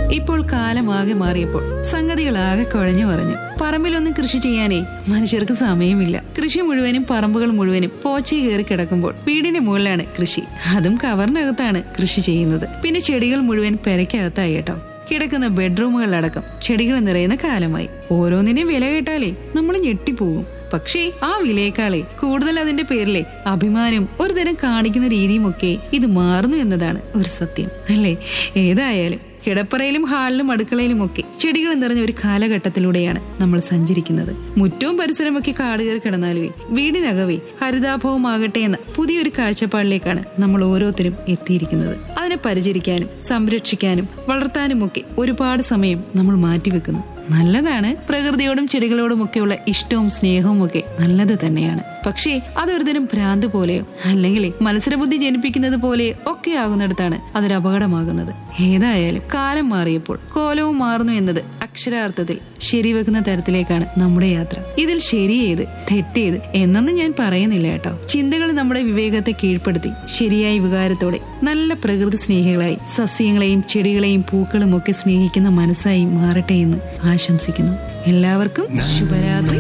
ഇപ്പോൾ കാലമാകെ മാറിയപ്പോൾ സംഗതികളാകെ കുഴഞ്ഞു പറഞ്ഞു പറമ്പിലൊന്നും കൃഷി ചെയ്യാനേ മനുഷ്യർക്ക് സമയമില്ല കൃഷി മുഴുവനും പറമ്പുകൾ മുഴുവനും പോച്ചി കയറി കിടക്കുമ്പോൾ വീടിന്റെ മുകളിലാണ് കൃഷി അതും കവറിനകത്താണ് കൃഷി ചെയ്യുന്നത് പിന്നെ ചെടികൾ മുഴുവൻ പെരയ്ക്കകത്തായി കേട്ടോ കിടക്കുന്ന ബെഡ്റൂമുകളിലടക്കം ചെടികൾ നിറയുന്ന കാലമായി ഓരോന്നിനെയും വില കേട്ടാലേ നമ്മൾ ഞെട്ടിപ്പോകും പക്ഷേ ആ വിലയേക്കാളെ കൂടുതൽ അതിന്റെ പേരിലെ അഭിമാനം ഒരു തരം കാണിക്കുന്ന രീതിയുമൊക്കെ ഇത് മാറുന്നു എന്നതാണ് ഒരു സത്യം അല്ലേ ഏതായാലും കിടപ്പറയിലും ഹാളിലും അടുക്കളയിലും ഒക്കെ ചെടികൾ നിറഞ്ഞ ഒരു കാലഘട്ടത്തിലൂടെയാണ് നമ്മൾ സഞ്ചരിക്കുന്നത് മുറ്റവും പരിസരമൊക്കെ കാടുകയറി കിടന്നാലുവേ വീടിനകവേ ഹരിതാഭവുമാകട്ടെ എന്ന പുതിയൊരു കാഴ്ചപ്പാടിലേക്കാണ് നമ്മൾ ഓരോരുത്തരും എത്തിയിരിക്കുന്നത് അതിനെ പരിചരിക്കാനും സംരക്ഷിക്കാനും വളർത്താനുമൊക്കെ ഒരുപാട് സമയം നമ്മൾ മാറ്റിവെക്കുന്നു നല്ലതാണ് പ്രകൃതിയോടും ചെടികളോടും ഒക്കെയുള്ള ഇഷ്ടവും സ്നേഹവും ഒക്കെ നല്ലത് തന്നെയാണ് പക്ഷേ അതൊരുതരം ഭ്രാന്ത് പോലെയോ അല്ലെങ്കിൽ മത്സരബുദ്ധി ജനിപ്പിക്കുന്നത് പോലെയോ ഒക്കെ ആകുന്നിടത്താണ് അതൊരു അപകടമാകുന്നത് ഏതായാലും കാലം മാറിയപ്പോൾ കോലവും മാറുന്നു എന്നത് അക്ഷരാർത്ഥത്തിൽ ശരിവെക്കുന്ന തരത്തിലേക്കാണ് നമ്മുടെ യാത്ര ഇതിൽ ശരിയേത് തെറ്റേത് എന്നൊന്നും ഞാൻ പറയുന്നില്ല കേട്ടോ ചിന്തകൾ നമ്മുടെ വിവേകത്തെ കീഴ്പ്പെടുത്തി ശരിയായ വികാരത്തോടെ നല്ല പ്രകൃതി സ്നേഹികളായി സസ്യങ്ങളെയും ചെടികളെയും പൂക്കളും ഒക്കെ സ്നേഹിക്കുന്ന മനസ്സായി മാറട്ടെ എന്ന് ആശംസിക്കുന്നു എല്ലാവർക്കും ശുഭരാത്രി